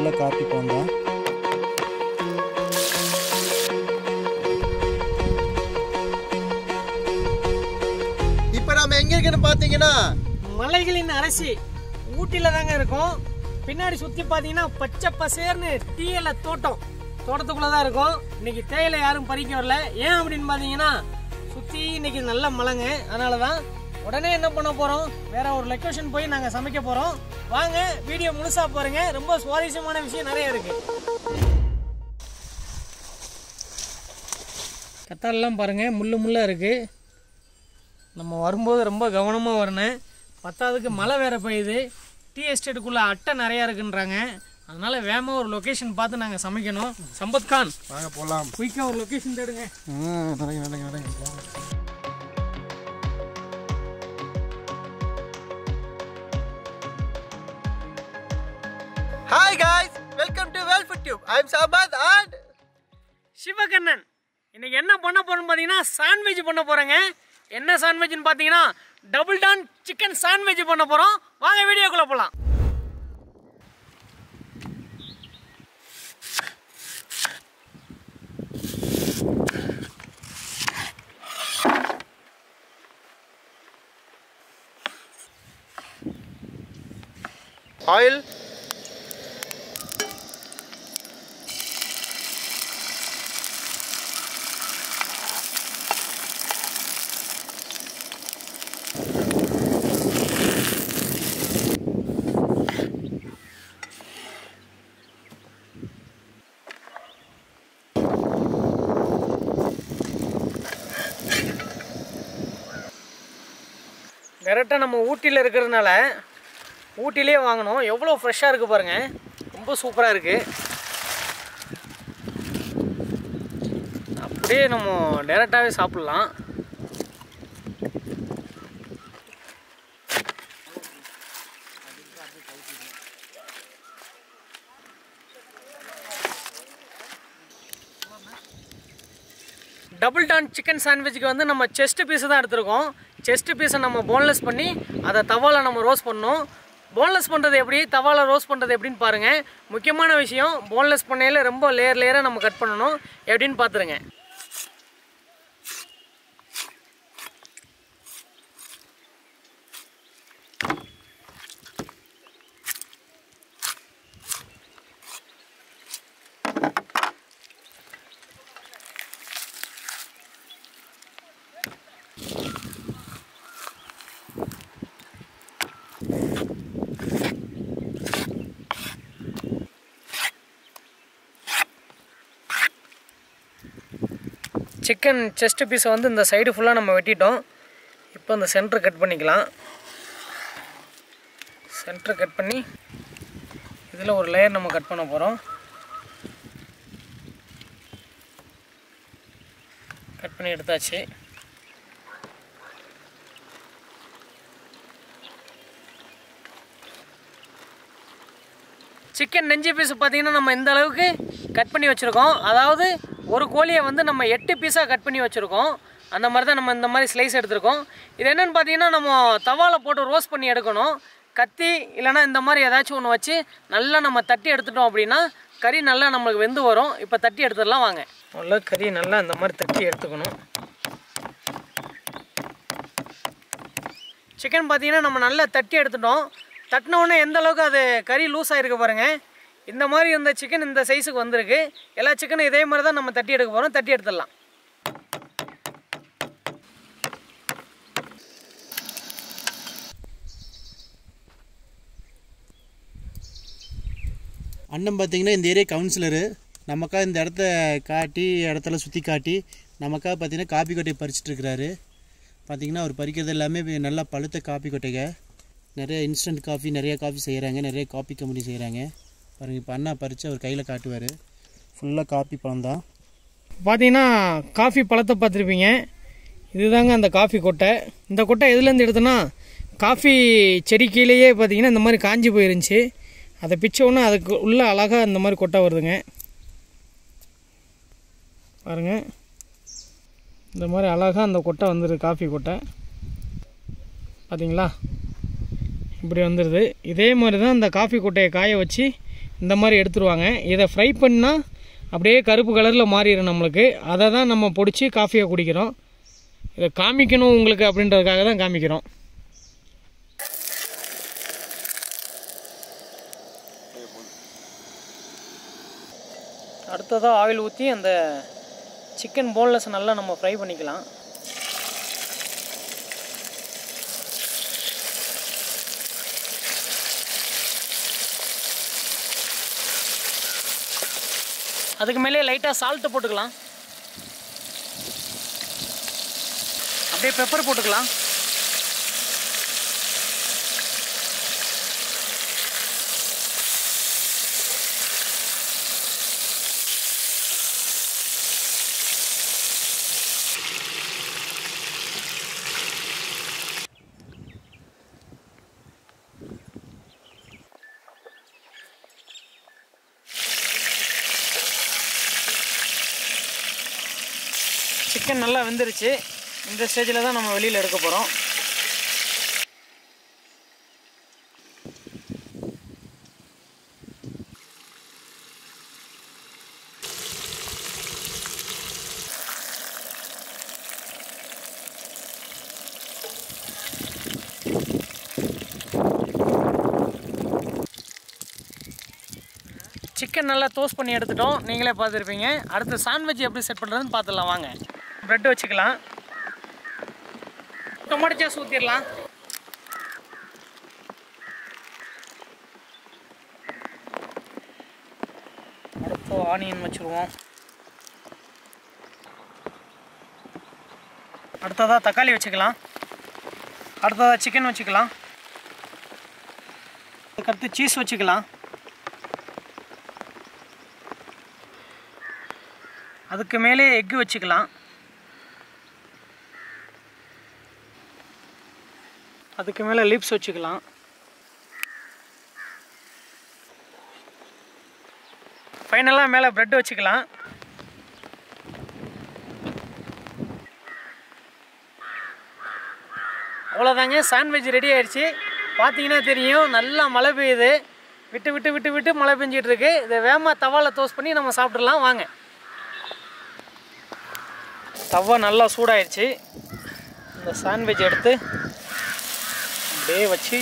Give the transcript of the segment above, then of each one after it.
ஃபுல்லாக காப்பி பழம் தான் இப்போ நாம எங்க இருக்குன்னு பாத்தீங்கன்னா மலைகளின் அரசி ஊட்டியில தாங்க இருக்கும் பின்னாடி சுத்தி பாத்தீங்கன்னா பச்சை பசேர்னு டீயில தோட்டம் தோட்டத்துக்குள்ள தான் இருக்கும் இன்னைக்கு தேயிலை யாரும் பறிக்க வரல ஏன் அப்படின்னு பாத்தீங்கன்னா சுத்தி இன்னைக்கு நல்ல மழைங்க அதனால தான் உடனே என்ன பண்ண போறோம் வேற ஒரு லொக்கேஷன் போய் நாங்க சமைக்க போறோம் வாங்க வீடியோ முழுசா பாருங்க ரொம்ப சுவாரஸ்யமான விஷயம் நிறைய இருக்கு கத்தாலெல்லாம் பாருங்க முள்ளு முள்ளா இருக்கு நம்ம வரும்போது ரொம்ப கவனமாக வரணும் பத்தாவதுக்கு மழை வேற பெய்யுது டீ எஸ்டேட்டுக்குள்ளே அட்டை நிறையா இருக்குன்றாங்க அதனால வேகமாக ஒரு லொக்கேஷன் பார்த்து நாங்கள் சமைக்கணும் சம்பத் கான் வாங்க போலாம் குயிக்காக ஒரு லொக்கேஷன் தேடுங்க நடங்க நடங்க நடங்க hi guys welcome to well food tube I am Sabath and Sivakannan இன்னைக்கு என்ன பண்ண போறோம்னு பார்த்தீங்கன்னா சாண்ட்விச் பண்ண போகிறேங்க என்ன சாண்ட்விச்னு பார்த்தீங்கன்னா டபுள் டான் சிக்கன் சாண்ட்விச் பண்ண போகிறோம் வாங்க வீடியோக்குள்ளே போகலாம் ஆயில் டேரெக்டாக நம்ம ஊட்டியில் இருக்கிறதுனால ஊட்டிலே வாங்கணும் எவ்வளோ ஃப்ரெஷ்ஷாக இருக்குது பாருங்கள் ரொம்ப சூப்பராக இருக்குது அப்படியே நம்ம டேரெக்டாகவே சாப்பிட்லாம் டபுள் டான் சிக்கன் சாண்ட்விச்சுக்கு வந்து நம்ம செஸ்ட் பீஸை தான் எடுத்திருக்கோம் செஸ்ட் பீஸை நம்ம போன்லெஸ் பண்ணி அதை தவால நம்ம ரோஸ்ட் பண்ணோம் போன்லெஸ் பண்ணுறது எப்படி தவால ரோஸ்ட் பண்ணுறது எப்படின்னு பாருங்கள் முக்கியமான விஷயம் போன்லெஸ் பண்ணையில் ரொம்ப லேயர் லேயராக நம்ம கட் பண்ணணும் எப்படின்னு பார்த்துருங்க சிக்கன் செஸ்ட் பீஸை வந்து இந்த சைடு ஃபுல்லாக நம்ம வெட்டிட்டோம் இப்போ இந்த சென்டர் கட் பண்ணிக்கலாம் சென்டர் கட் பண்ணி இதில் ஒரு லேயர் நம்ம கட் பண்ண போகிறோம் கட் பண்ணி எடுத்தாச்சு சிக்கன் நெஞ்சு பீஸ் பார்த்தீங்கன்னா நம்ம இந்த அளவுக்கு கட் பண்ணி வச்சுருக்கோம் அதாவது ஒரு கோழியை வந்து நம்ம எட்டு பீஸாக கட் பண்ணி வச்சுருக்கோம் அந்த மாதிரி தான் நம்ம இந்த மாதிரி ஸ்லைஸ் எடுத்திருக்கோம் இது என்னென்னு பார்த்தீங்கன்னா நம்ம தவால போட்டு ரோஸ்ட் பண்ணி எடுக்கணும் கத்தி இல்லைன்னா இந்த மாதிரி ஏதாச்சும் ஒன்று வச்சு நல்லா நம்ம தட்டி எடுத்துட்டோம் அப்படின்னா கறி நல்லா நம்மளுக்கு வெந்து வரும் இப்போ தட்டி எடுத்துடலாம் வாங்க நல்லா கறி நல்லா இந்த மாதிரி தட்டி எடுத்துக்கணும் சிக்கன் பார்த்தீங்கன்னா நம்ம நல்லா தட்டி எடுத்துட்டோம் தட்டின உடனே எந்த அளவுக்கு அது கறி லூஸ் ஆகிருக்கு பாருங்க இந்த மாதிரி இந்த சிக்கன் இந்த சைஸுக்கு வந்திருக்கு எல்லா சிக்கனும் இதே மாதிரி தான் நம்ம தட்டி எடுக்க போகிறோம் தட்டி எடுத்துடலாம் அண்ணன் பார்த்தீங்கன்னா இந்த ஏரியா கவுன்சிலரு நமக்கா இந்த இடத்த காட்டி இடத்துல சுற்றி காட்டி நமக்கா பார்த்தீங்கன்னா காப்பி கொட்டையை பறிச்சுட்டு இருக்கிறாரு பார்த்தீங்கன்னா அவர் பறிக்கிறது எல்லாமே இப்ப நல்லா பழுத்த காப்பி கொட்டைங்க நிறைய இன்ஸ்டன்ட் காஃபி நிறைய காஃபி செய்கிறாங்க நிறைய காப்பி கம்பெனி செய்கிறாங்க பாருங்க இப்போ அண்ணா பறித்து அவர் கையில் காட்டுவார் ஃபுல்லாக காப்பி பழம் தான் பார்த்தீங்கன்னா காஃபி பழத்தை பார்த்துருப்பீங்க இதுதாங்க அந்த காஃபி கொட்டை இந்த கொட்டை எதுலேருந்து எடுத்தோன்னா காஃபி செடி கீழேயே பார்த்தீங்கன்னா இந்த மாதிரி காஞ்சி போயிருந்துச்சு அதை பிச்ச உடனே அதுக்கு உள்ள அழகாக இந்த மாதிரி கொட்டை வருதுங்க பாருங்க இந்த மாதிரி அழகாக அந்த கொட்டை வந்துடுது காஃபி கொட்டை பார்த்தீங்களா இப்படி வந்துடுது இதே மாதிரி தான் இந்த காஃபி கொட்டையை காய வச்சு இந்த மாதிரி எடுத்துருவாங்க இதை ஃப்ரை பண்ணால் அப்படியே கருப்பு கலரில் மாறிடும் நம்மளுக்கு அதை தான் நம்ம பொடிச்சு காஃபியாக குடிக்கிறோம் இதை காமிக்கணும் உங்களுக்கு அப்படின்றதுக்காக தான் காமிக்கிறோம் அடுத்ததாக ஆயில் ஊற்றி அந்த சிக்கன் போன்லெஸ் நல்லா நம்ம ஃப்ரை பண்ணிக்கலாம் அதுக்கு மேலே லைட்டாக சால்ட்டு போட்டுக்கலாம் அப்படியே பெப்பர் போட்டுக்கலாம் சிக்கன் நல்லா வெந்துருச்சு இந்த ஸ்டேஜில் தான் நம்ம வெளியில் எடுக்க போகிறோம் சிக்கன் நல்லா டோஸ்ட் பண்ணி எடுத்துட்டோம் நீங்களே பார்த்துருப்பீங்க அடுத்து சாண்ட்விச் எப்படி செட் பண்ணுறதுன்னு பார்த்துடலாம் வாங்க ப்ரெட் வச்சுக்கலாம் டொமேட்டோ சாஸ் ஊற்றிடலாம் அடுத்து ஆனியன் வச்சுருவோம் அடுத்ததாக தக்காளி வச்சுக்கலாம் அடுத்ததாக சிக்கன் வச்சுக்கலாம் அதுக்கடுத்து சீஸ் வச்சுக்கலாம் அதுக்கு மேலே எக்கு வச்சுக்கலாம் அதுக்கு மேலே லிப்ஸ் வச்சுக்கலாம் ஃபைனலாக மேலே ப்ரெட் வச்சுக்கலாம் அவ்வளோதாங்க சாண்ட்விச் ரெடி ஆயிடுச்சு பார்த்தீங்கன்னா தெரியும் நல்லா மழை பெய்யுது விட்டு விட்டு விட்டு விட்டு மழை பெஞ்சிட்டு இருக்கு இதை வேகமாக தவாவில் டோஸ்ட் பண்ணி நம்ம சாப்பிட்றலாம் வாங்க தவா நல்லா சூடாயிடுச்சு இந்த சாண்ட்விச் எடுத்து அப்படியே வச்சு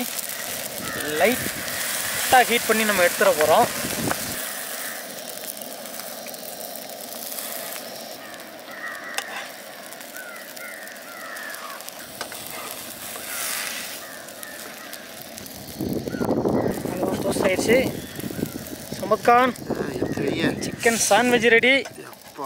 லைட்டாக ஹீட் பண்ணி நம்ம எடுத்துட போகிறோம் டோஸ்ட் ஆயிடுச்சு சமத்கான் எடுத்து வைங்க சிக்கன் சாண்ட்விச் ரெடி அப்பா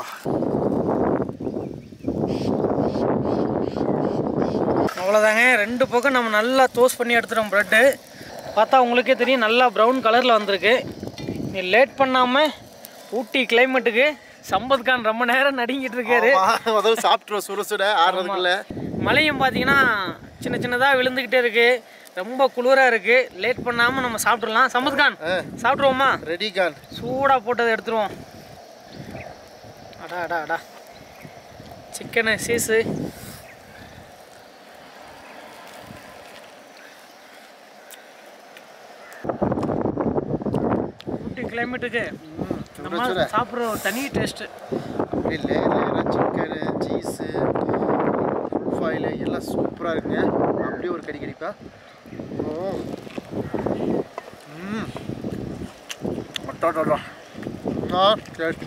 அவ்வளோதாங்க ரெண்டு பக்கம் நம்ம நல்லா டோஸ்ட் பண்ணி எடுத்துட்டோம் ப்ரெட்டு பார்த்தா உங்களுக்கே தெரியும் நல்லா ப்ரௌன் கலரில் வந்திருக்கு நீ லேட் பண்ணாமல் ஊட்டி கிளைமேட்டுக்கு சம்பத் கான் ரொம்ப நேரம் நடுங்கிட்டு இருக்காரு முதல்ல சாப்பிட்ருவோம் சுட சுட ஆடுறதுக்குள்ள மழையும் பார்த்தீங்கன்னா சின்ன சின்னதாக விழுந்துக்கிட்டே இருக்கு ரொம்ப குளிராக இருக்கு லேட் பண்ணாமல் நம்ம சாப்பிட்றலாம் சம்பத் கான் ஆ. சாப்பிட்ருவோமா ரெடி கான் சூடாக போட்டதை எடுத்துருவோம் அடா அடா அடா சிக்கனு சீஸு ஊட்டி கிளைமேட்டுக்கு நம்ம சுட. சாப்பிட்ற ஒரு தனி டேஸ்ட்டு அப்படியே லேயர் லேயராக சிக்கனு சீஸு ஃபுல் ஃபாயிலு எல்லாம் சூப்பராக இருக்குங்க அப்படியே ஒரு கடி கடிப்பா ஓ ம் அட்டா ஆ சரி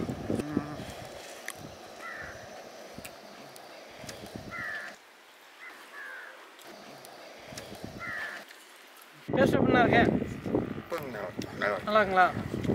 டேஸ்ட் எப்படின்னா இருக்கு நல்லா இருக்குங்களா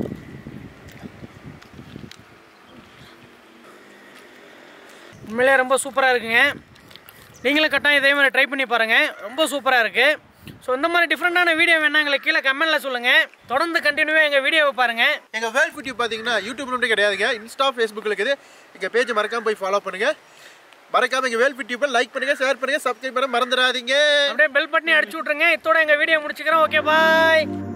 உண்மையிலே ரொம்ப சூப்பராக இருக்குங்க நீங்களும் கட்டாயம் இதே மாதிரி ட்ரை பண்ணி பாருங்கள் ரொம்ப சூப்பராக இருக்குது ஸோ இந்த மாதிரி டிஃப்ரெண்ட்டான வீடியோ வேணா எங்களுக்கு கீழே கமெண்ட்டில் சொல்லுங்கள் தொடர்ந்து கண்டினியூவாக எங்கள் வீடியோவை பாருங்கள் எங்கள் வேல் குட்டி பார்த்தீங்கன்னா யூடியூப் மட்டும் கிடையாதுங்க இன்ஸ்டா ஃபேஸ்புக் இருக்குது எங்கள் பேஜை மறக்காம போய் ஃபாலோ பண்ணுங்கள் மறக்காம எங்கள் வேல் யூடியூப்பை லைக் பண்ணுங்கள் ஷேர் பண்ணுங்கள் சப்ஸ்கிரைப் பண்ண மறந்துடாதீங்க அப்படியே பெல் பட்டனி அடிச்சு விட்ருங்க இதோட எங்கள் வீடியோ முடிச்சுக்கிறோம் ஓகே பாய்